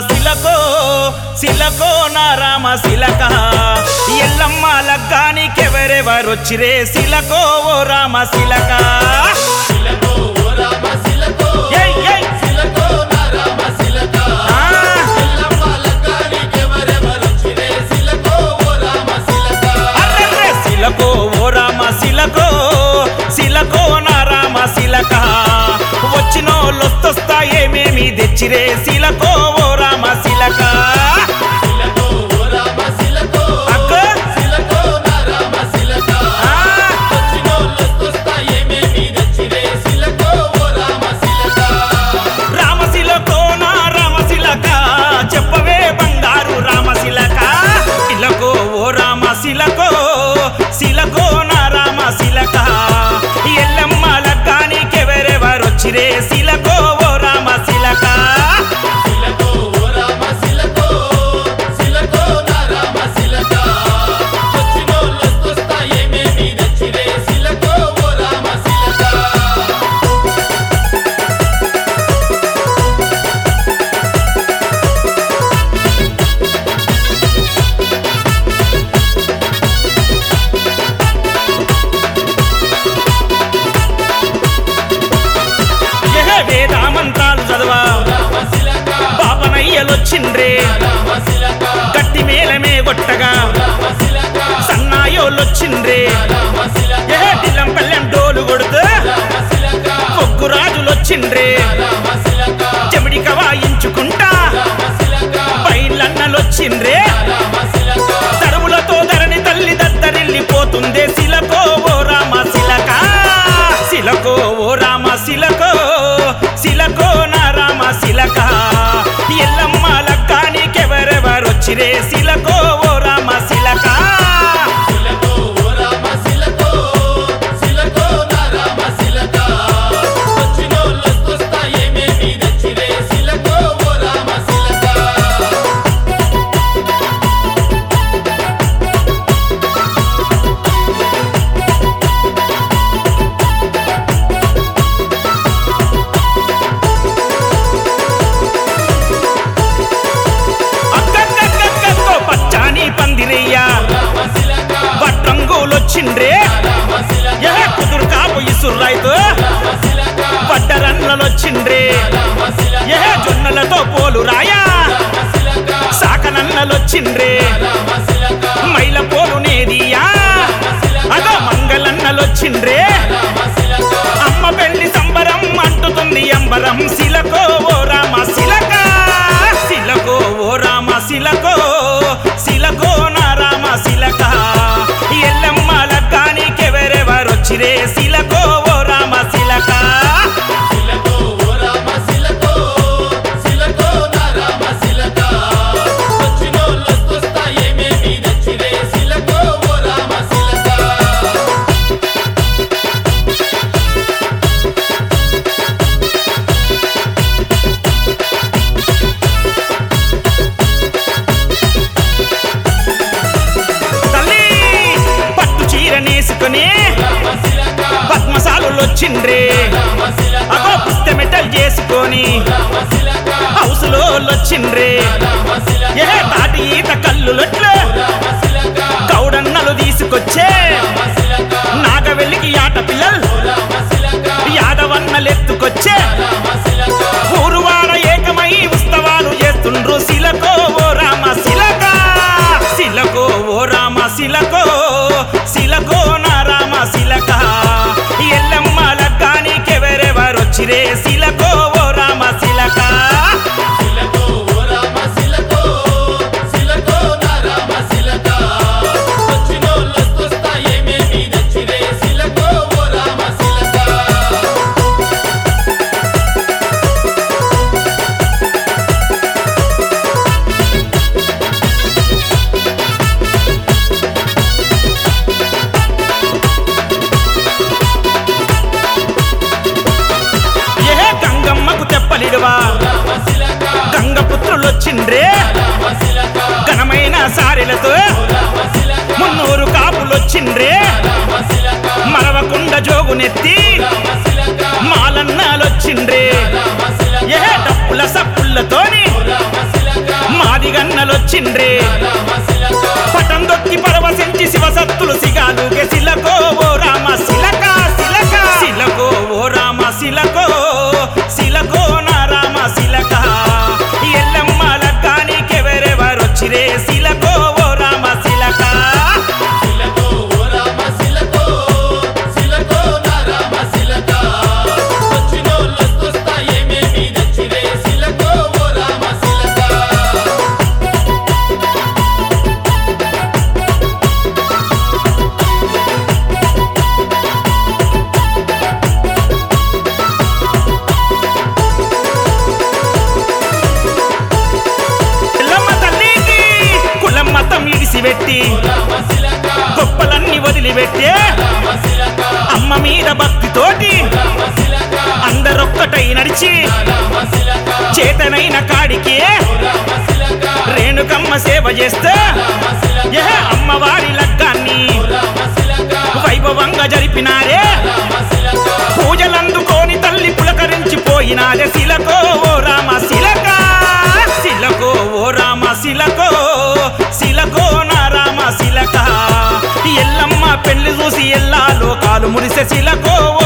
శిలకో శిలకో నా రామ శిలక ఎల్లమ్మ లగ్గానికెవరెవరొచ్చిరే శిలకో ఓ రామ శిలక శిలకో ఓ రామ శిలకో ఏయ్, ఏయ్. శిలకో నా రామ శిలక ఆ, ఎల్లమ్మ లగ్గానికెవరెవరొచ్చిరే శిలకో ఓ రామ శిలక అర్రెర్రె శిలకో ఓ రామ శిలకో శిలకో నా రామ శిలక వచ్చినోళ్ళొస్తొస్తా ఏమేమి తెచ్చిరే శిలకో ఓ రామ శిలక శిలకో ఓ రామ శిలకో అక్క శిలకో నా రామ శిలక ఆ, వచ్చినోళ్ళొస్తొస్తా ఏమేమి తెచ్చిరే శిలకో ఓ రామ శిలక రామశిలకో నా రామశిలక చెప్పవే బంగారు రామశిలక ఇలకో ఓ రామశిలకో శిలకో నా రామశిలక ఎల్లమ్మ లగ్గానికెవరెవరొచ్చిరే శిలకో ఓ రామశిలక శిలకో ఓ రామ శిలకో శిలకో నా రామ శిలక వచ్చినోళ్ళొస్తొస్తా ఏమేమి తెచ్చిరే శిలకో ఓ రామ శిలక ఎహ వేదామంతాలు చదవా రామశిలక పాపనయ్యలొచ్చిండ్రే రామశిలక గట్టి మేలమే కొట్టగా రామశిలక సన్నాయోలొచ్చిండ్రే రామశిలక ఎహ దిల్లం పల్లెం డోలు కొడుతూ రామశిలక పొగ్గు రాజులొచ్చిండ్రే రామశిలక చెమిడిక వాయించుకుంటా రామశిలక పైలన్నలొచ్చిండ్రే రామశిలక తరువులతో ధరణి తల్లి దద్దరిల్లిపోతుందే శిలకో ఓ రామ శిలక శిలకో ఓ రామ శిలకో శిలకో నా రామ శిలక ఎల్లమ్మ లక్కానికెవరెవరొచ్చిరే శిలకో ఓ రామ శిలక శిలకో ఓ రామ శిలకో శిలకో నా రామ శిలక వచ్చినోళ్ళొస్తొస్తా ఏమేమి తెచ్చిరే శిలకో ఓ రామ శిలక అక్కక్కక్కక్కో పచ్చాని పందిరయ్యా రామశిలక వడ్రంగులొచ్చిండ్రే రామశిలక ఎహ కుదురు కాపు ఇసుర్రాయితో రామశిలక వడ్డరన్నలొచ్చిండ్రే రామశిలక ఏ జొన్నలతో పోలు రాయా రామశిలక సాకనన్నలొచ్చిండ్రే రామశిలక మైల పోలు నేదియా అదో మంగళన్నలొచ్చిండ్రే రామశిలక అమ్మ పెళ్లి సంబరం అంటుతుంది అంబరం శిలకో ఓ రామ శిలక శిలకో ఓ రామ శిలకో శిలకో నా రామ శిలక ఎల్లమ్మ లగ్గానికెవరెవరొచ్చిరే శిలకో ఓ రామ శిలక శిలకో ఓ రామ శిలకో శిలకో నా రామ శిలక వచ్చినోళ్ళొస్తొస్తా ఏమేమి తెచ్చిరే శిలకో ఓ రామ శిలక తల్లి పట్టు చీర నేసుకొని రామశిలక పద్మశాలులొచ్చిండ్రే రామశిలక అగో పుస్తమెటల్ చేసుకొని రామశిలక హౌస్ లో వచ్చిండ్రే రామశిలక ఏ తాటి ఈత కల్లులొట్లు రామశిలక గౌడన్నలు తీసుకొచ్చే రామశిలక నాగవెల్లికి ఆట పిల్లలు రామశిలక యాదవన్నలెత్తుకొచ్చే రామశిలక ఊరువాడ ఏకమై ఉత్సవాలు చేస్తుండ్రు శిలకో ఓ రామ శిలక శిలకో ఓ రామ శిలకో శిలకో నా రామ శిలక ఎల్లమ్మ లగ్గానికెవరెవరొచ్చిరే శిలకో ఓ రామ శిలక శిలకో ఓ రామ శిలకో శిలకో నా రామ శిలక వచ్చినోళ్ళొస్తొస్తా ఏమేమి తెచ్చిరే శిలకో ఓ రామ శిలక ఏ గంగమ్మకు తెప్పలిడువా రామశిలక గంగపుత్రులొచ్చిండ్రే రామశిలక ఘనమైన సారెలతో రామశిలక మున్నూరు కాపులొచ్చిండ్రే రామశిలక మరవకుండ జోగునెత్తి రామశిలక మాలన్నాలొచ్చిండ్రే రామశిలక ఏ డప్పుల సప్పులతోని రామశిలక వచ్చిండ్రే రామ శిలక పటం దొక్కి పరవశించి శివసత్తులు సిగాలుగే శిలకో ఓ రామ శిలక శిలక శిలకో ఓ రామ శిలకో శిలకో నా రామ శిలక ఎల్లమ్మ లగ్గానికెవరెవరొచ్చిరే శిలకో ఓ రామ శిలక శిలకో ఓ రామ శిలకో శిలకో నా రామ శిలక వచ్చినోళ్ళొస్తొస్తా ఏమేమి తెచ్చిరే శిలకో ఓ రామ శిలక ఎల్లమ్మ తల్లికి కులం మతం ఇడిసిపెట్టి రామ శిలక గొప్పలన్నీ వదిలిపెట్టే రామ శిలక అమ్మ మీద భక్తితోటి రామ శిలక అందరొక్కటై నడిచి రామ శిలక చేతనైన కాడికి రామ శిలక రేణుకమ్మ సేవ చేస్తే రామ శిలక ఏ అమ్మవారి లగ్గాన్ని రామ శిలక వైభవంగా జరిపినారే రామ శిలక పూజలందుకోని తల్లి పులకరించిపోయినారే శిలకో ఓ రామ శిలక శిలకో ఓ రామ శిలకో శిలకో నా రామ శిలక ఎల్లమ్మ పెళ్లి చూసి ఎల్లా లోకాలు మురిసే శిలకో ఓ